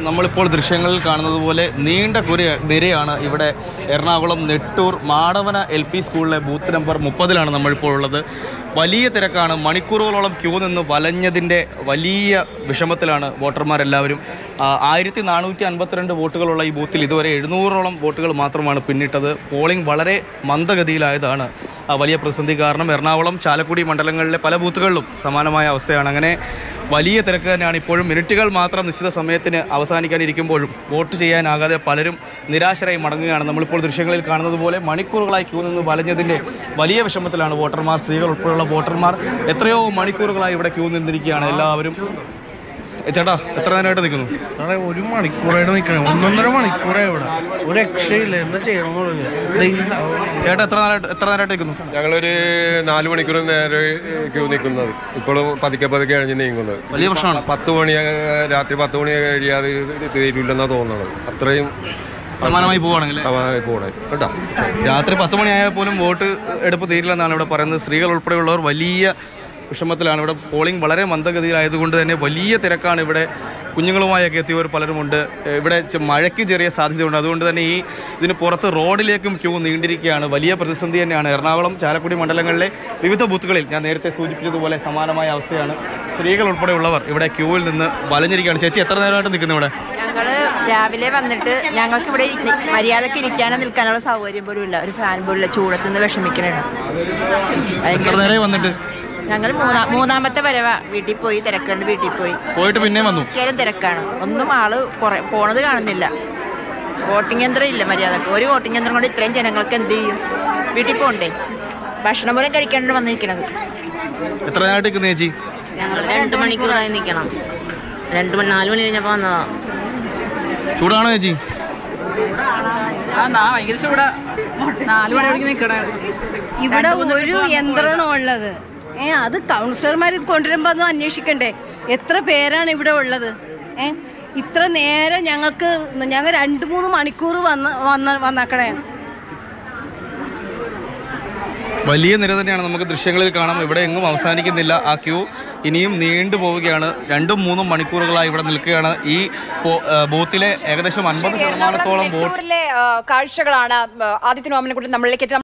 നമ്മളിപ്പോൾ ദൃശ്യങ്ങളിൽ കാണുന്നത് പോലെ നീണ്ട കുര നിരയാണ് ഇവിടെ എറണാകുളം നെട്ടൂർ മാടവന എൽ പി സ്കൂളിലെ ബൂത്ത് നമ്പർ മുപ്പതിലാണ് നമ്മളിപ്പോൾ ഉള്ളത് വലിയ തിരക്കാണ് മണിക്കൂറുകളോളം ക്യൂ നിന്ന് വലഞ്ഞതിൻ്റെ വലിയ വിഷമത്തിലാണ് വോട്ടർമാരെല്ലാവരും ആ, ആയിരത്തി നാനൂറ്റി അൻപത്തിരണ്ട് വോട്ടുകളുള്ള ഈ ബൂത്തിൽ ഇതുവരെ എഴുന്നൂറോളം വോട്ടുകൾ മാത്രമാണ് പിന്നിട്ടത് പോളിംഗ് വളരെ മന്ദഗതിയിലായതാണ് ആ, വലിയ പ്രതിസന്ധി കാരണം എറണാകുളം ചാലക്കുടി മണ്ഡലങ്ങളിലെ പല ബൂത്തുകളിലും സമാനമായ അവസ്ഥയാണ് അങ്ങനെ വലിയ തിരക്ക് തന്നെയാണ് ഇപ്പോഴും മിനിറ്റുകൾ മാത്രം നിശ്ചിത സമയത്തിന് അവസാനിക്കാനിരിക്കുമ്പോഴും വോട്ട് ചെയ്യാനാകാതെ പലരും നിരാശരായി മടങ്ങുകയാണ് നമ്മളിപ്പോൾ ദൃശ്യങ്ങളിൽ കാണുന്നത് പോലെ മണിക്കൂറുകളായി ക്യൂ നിന്ന് വലഞ്ഞതിൻ്റെ വലിയ വിഷമത്തിലാണ് വോട്ടർമാർ സ്ത്രീകൾ ഉൾപ്പെടെയുള്ള വോട്ടർമാർ എത്രയോ മണിക്കൂറുകളായി ഇവിടെ ക്യൂ നിന്നിരിക്കുകയാണ് എല്ലാവരും ഏ, ചേട്ടാ എത്ര നേരമായിട്ട് നിൽക്കുന്നു അവിടെ ഒരു മണിക്കൂറായിട്ട് നിൽക്കണേ ഒന്നൊന്നര മണിക്കൂറായി ഇവിടെ ഒരു രക്ഷയില്ല എന്താ ചെയ്യണമെന്നുള്ളത് ചേട്ടാ എത്ര നേരമായിട്ട് എത്ര നേരമായിട്ട് നിൽക്കുന്നു ഞങ്ങളൊരു നാല് മണിക്കൂർ നേരെ ക്യൂ നിൽക്കുന്നത് ഇപ്പോഴും പതുക്കെ പതുക്കെ കഴിഞ്ഞ് നീങ്ങുന്നത് വലിയ പ്രശ്നമാണ് പത്ത് മണി രാത്രി പത്ത് മണി കഴിയാതെ ഇത് തീരില്ലെന്നാണ് തോന്നുന്നത് അത്രയും സമാനമായി പോവുകയാണെങ്കിൽ സമാധാനമായി പോണേ കേട്ടോ രാത്രി പത്ത് മണിയായാൽ പോലും വോട്ട് എടുപ്പ് തീരില്ലെന്നാണ് ഇവിടെ പറയുന്നത് സ്ത്രീകൾ ഉൾപ്പെടെയുള്ളവർ വലിയ വിഷമത്തിലാണ് ഇവിടെ പോളിംഗ് വളരെ മന്ദഗതിയിലായതുകൊണ്ട് തന്നെ വലിയ തിരക്കാണ് ഇവിടെ കുഞ്ഞുങ്ങളുമായൊക്കെ എത്തിയവർ പലരുമുണ്ട് ഏഹ് ഇവിടെ ചെ- മഴയ്ക്ക് ചെറിയ സാധ്യതയുണ്ട് അതുകൊണ്ട് തന്നെ ഈ ഇതിന് പുറത്ത് റോഡിലേക്കും ക്യൂ നീണ്ടിരിക്കുകയാണ് വലിയ പ്രതിസന്ധി തന്നെയാണ് എറണാകുളം ചാലക്കുടി മണ്ഡലങ്ങളിലെ വിവിധ ബൂത്തുകളിൽ ഞാൻ നേരത്തെ സൂചിപ്പിച്ചതുപോലെ സമാനമായ അവസ്ഥയാണ് സ്ത്രീകൾ ഉൾപ്പെടെയുള്ളവർ ഇവിടെ ക്യൂവിൽ നിന്ന് വലഞ്ഞിരിക്കുകയാണ് ചേച്ചി എത്ര നേരമായിട്ട് നിൽക്കുന്നു ഇവിടെ ഞങ്ങള് രാവിലെ വന്നിട്ട് ഞങ്ങൾക്ക് ഇവിടെ ഇരി- മര്യാദക്ക് ഇരിക്കാനോ നിൽക്കാനുള്ള സൗകര്യം പോലും ഇല്ല ഒരു ഫാൻ പോലും ഇല്ല ചൂടത്ത് നിന്ന് വിഷമിക്കണേ എത്ര നേരമായി വന്നിട്ട് ഞങ്ങൾ മൂന്നാ മൂന്നാമത്തെ വരവാ വീട്ടിൽ പോയി തിരക്കുണ്ട് വീട്ടിൽ പോയി പോയിട്ട് പിന്നെയും വന്നു മിക്കവാറും തിരക്കാണ് ഒന്നും ആള് കുറെ പോണത് കാണുന്നില്ല വോട്ടിംഗ് യന്ത്രം ഇല്ല മര്യാദക്ക് ഒരു വോട്ടിംഗ് യന്ത്രം കൊണ്ട് ഇത്രയും ജനങ്ങൾക്ക് എന്ത് ചെയ്യും വീട്ടിൽ പോകണ്ടേ ഭക്ഷണം പോലും കഴിക്കാണ്ട് വന്നിരിക്കണത് എത്ര നേരമായിട്ട് നിൽക്കുന്നു ചേച്ചി ഞങ്ങൾ രണ്ട് മണിക്കൂറായി നിൽക്കണം രണ്ട് മണി നാല് മണി കഴിഞ്ഞപ്പോൾ വന്നതാ ചൂടാണോ ചേച്ചി ആ നാ ഭയങ്കര ചൂടാ നാല് മണി വரைக்கும் നിൽക്കണേ ഇവിടെ ഒരു യന്ത്രമാണ് ഉള്ളത് ഏ അത് കൗൺസിലർമാർ ഇത് കൊണ്ടുവരുമ്പോൾ ഒന്ന് അന്വേഷിക്കണ്ടേ എത്ര പേരാണ് ഇവിടെ ഉള്ളത് ഏ ഇത്ര നേരം ഞങ്ങൾക്ക് ഞങ്ങൾ രണ്ട് മൂന്ന് മണിക്കൂർ വന്ന് വന്ന വന്നേക്കണേ വലിയ നിര തന്നെയാണ് നമുക്ക് ദൃശ്യങ്ങളിൽ കാണാം ഇവിടെ എങ്ങും അവസാനിക്കുന്നില്ല ആ ക്യൂ ഇനിയും നീണ്ടു പോവുകയാണ് രണ്ടും മൂന്നും മണിക്കൂറുകളായി ഇവിടെ നിൽക്കുകയാണ് ഈ പോ- ആ, ബൂത്തിലെ ഏകദേശം അൻപത് ശതമാനത്തോളം വോട്ട് നെട്ടൂരിലെ ആ, കാഴ്ചകളാണ് ആ, ആദിത്യ നോമിനെ കുറിച്ച് നമ്മളിലേക്ക് എത്തി